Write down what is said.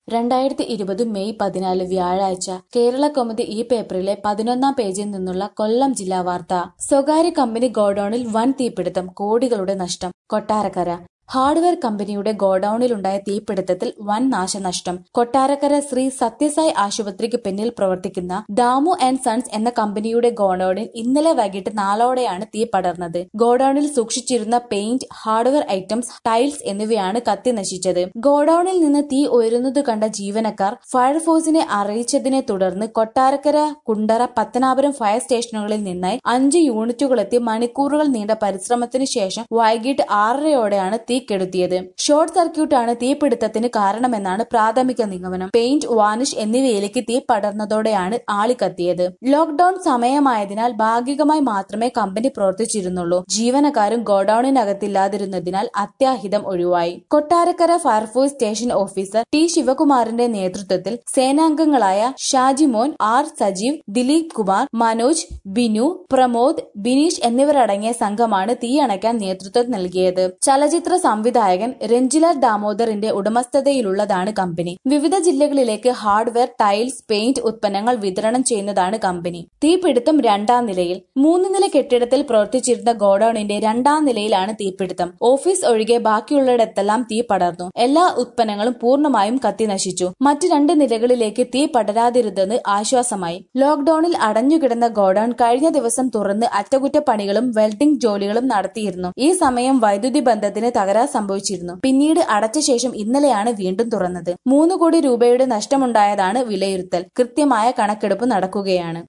രണ്ടായിരത്തി ഇരുപത് മെയ് പതിനാല് വ്യാഴാഴ്ച കേരള കൗമുദി ഈ പേപ്പറിലെ പതിനൊന്നാം പേജിൽ നിന്നുള്ള കൊല്ലം ജില്ലാ വാർത്ത സ്വകാര്യ കമ്പനി ഗോഡൌണിൽ വൻ തീപിടുത്തം കോടികളുടെ നഷ്ടം കൊട്ടാരക്കര ഹാർഡ്വെയർ കമ്പനിയുടെ ഗോഡൌണിലുണ്ടായ തീപിടുത്തത്തിൽ വൻ നാശനഷ്ടം കൊട്ടാരക്കര ശ്രീ സത്യസായി ആശുപത്രിക്ക് പിന്നിൽ പ്രവർത്തിക്കുന്ന ദാമു ആൻഡ് സൺസ് എന്ന കമ്പനിയുടെ ഗോഡൌണിൽ ഇന്നലെ വൈകിട്ട് നാലോടെയാണ് തീ പടർന്നത് ഗോഡൌണിൽ സൂക്ഷിച്ചിരുന്ന പെയിന്റ് ഹാർഡ്വെയർ ഐറ്റംസ് ടൈൽസ് എന്നിവയാണ് കത്തി നശിച്ചത് ഗോഡൌണിൽ നിന്ന് തീ ഉയരുന്നത് കണ്ട ജീവനക്കാർ ഫയർഫോഴ്സിനെ അറിയിച്ചതിനെ തുടർന്ന് കൊട്ടാരക്കര കുണ്ടറ പത്തനാപുരം ഫയർ സ്റ്റേഷനുകളിൽ നിന്നായി അഞ്ച് യൂണിറ്റുകളെത്തി മണിക്കൂറുകൾ നീണ്ട പരിശ്രമത്തിന് ശേഷം വൈകിട്ട് ആറരയോടെയാണ് തീ കെടുത്തിയത് ഷോർട്ട് സർക്യൂട്ടാണ് തീപിടുത്തത്തിന് കാരണമെന്നാണ് പ്രാഥമിക നിഗമനം പെയിന്റ് വാനിഷ് എന്നിവയിലേക്ക് തീ പടർന്നതോടെയാണ് ആളിക്കത്തിയത് ലോക്ഡൌൺ സമയമായതിനാൽ ഭാഗികമായി മാത്രമേ കമ്പനി പ്രവർത്തിച്ചിരുന്നുള്ളൂ ജീവനക്കാരും ഗോഡൌണിനകത്തില്ലാതിരുന്നതിനാൽ അത്യാഹിതം ഒഴിവായി Kottarakkara fire force station officer T ശിവകുമാറിന്റെ നേതൃത്വത്തിൽ സേനാംഗങ്ങളായ ഷാജിമോൻ ആർ സജീവ് ദിലീപ് കുമാർ മനോജ് ബിനു പ്രമോദ് ബിനീഷ് എന്നിവരടങ്ങിയ സംഘമാണ് തീയണയ്ക്കാൻ നേതൃത്വം നൽകിയത് ചലച്ചിത്ര സംവിധായകൻ രഞ്ജിലാൽ ദാമോദറിന്റെ ഉടമസ്ഥതയിലുള്ളതാണ് കമ്പനി വിവിധ ജില്ലകളിലേക്ക് ഹാർഡ്വെയർ ടൈൽസ് പെയിന്റ് ഉത്പന്നങ്ങൾ വിതരണം ചെയ്യുന്നതാണ് കമ്പനി തീപിടുത്തം രണ്ടാം നിലയിൽ മൂന്ന് നില കെട്ടിടത്തിൽ പ്രവർത്തിച്ചിരുന്ന ഗോഡൌണിന്റെ രണ്ടാം നിലയിലാണ് തീപിടുത്തം ഓഫീസ് ഒഴികെ ബാക്കിയുള്ളിടത്തെല്ലാം തീ പടർന്നു എല്ലാ ഉത്പന്നങ്ങളും പൂർണ്ണമായും കത്തി നശിച്ചു മറ്റ് രണ്ട് നിലകളിലേക്ക് തീ പടരാതിരുന്നത് ആശ്വാസമായി ലോക്ഡൌണിൽ അടഞ്ഞുകിടന്ന ഗോഡൌൺ കഴിഞ്ഞ ദിവസം തുറന്ന് അറ്റകുറ്റപ്പണികളും വെൽഡിംഗ് ജോലികളും നടത്തിയിരുന്നു ഈ സമയം വൈദ്യുതി ബന്ധത്തിന് തകരാർ സംഭവിച്ചിരുന്നു പിന്നീട് അടച്ച ശേഷം ഇന്നലെയാണ് വീണ്ടും തുറന്നത് മൂന്ന് കോടി രൂപയുടെ നഷ്ടമുണ്ടായതാണ് വിലയിരുത്തൽ കൃത്യമായ കണക്കെടുപ്പ് നടക്കുകയാണ്